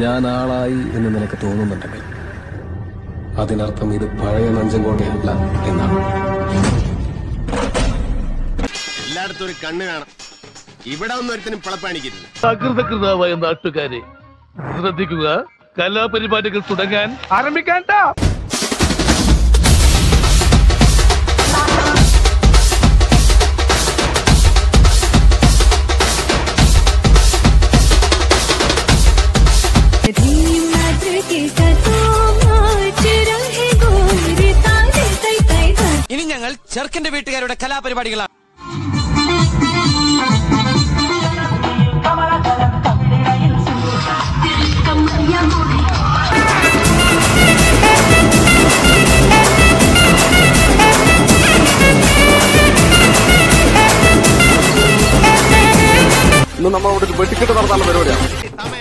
ഞാൻ ആളായി എന്ന് നിനക്ക് തോന്നുന്നുണ്ടെങ്കിൽ അതിനർത്ഥം ഇത് പഴയ നഞ്ചങ്കോട്ടയല്ല എന്നാണ് എല്ലായിടത്തും ഒരു കണ്ണ് കാണാം ഇവിടെ ഒന്നും ഒരുത്തനും പിളപ്പാണിക്കരുത് അകൃതകൃതാവായ നാട്ടുകാരെ ശ്രദ്ധിക്കുക കലാപരിപാടികൾ തുടങ്ങാൻ ആരംഭിക്കാൻ ഇനി ഞങ്ങൾ ചെറുക്കന്റെ വീട്ടുകാരുടെ കലാപരിപാടികളാണ് ഇന്ന് നമ്മൾ അവിടെ ഒരു വെട്ടിക്കെട്ട് നടത്താനുള്ള പരിപാടിയാണ് സമയം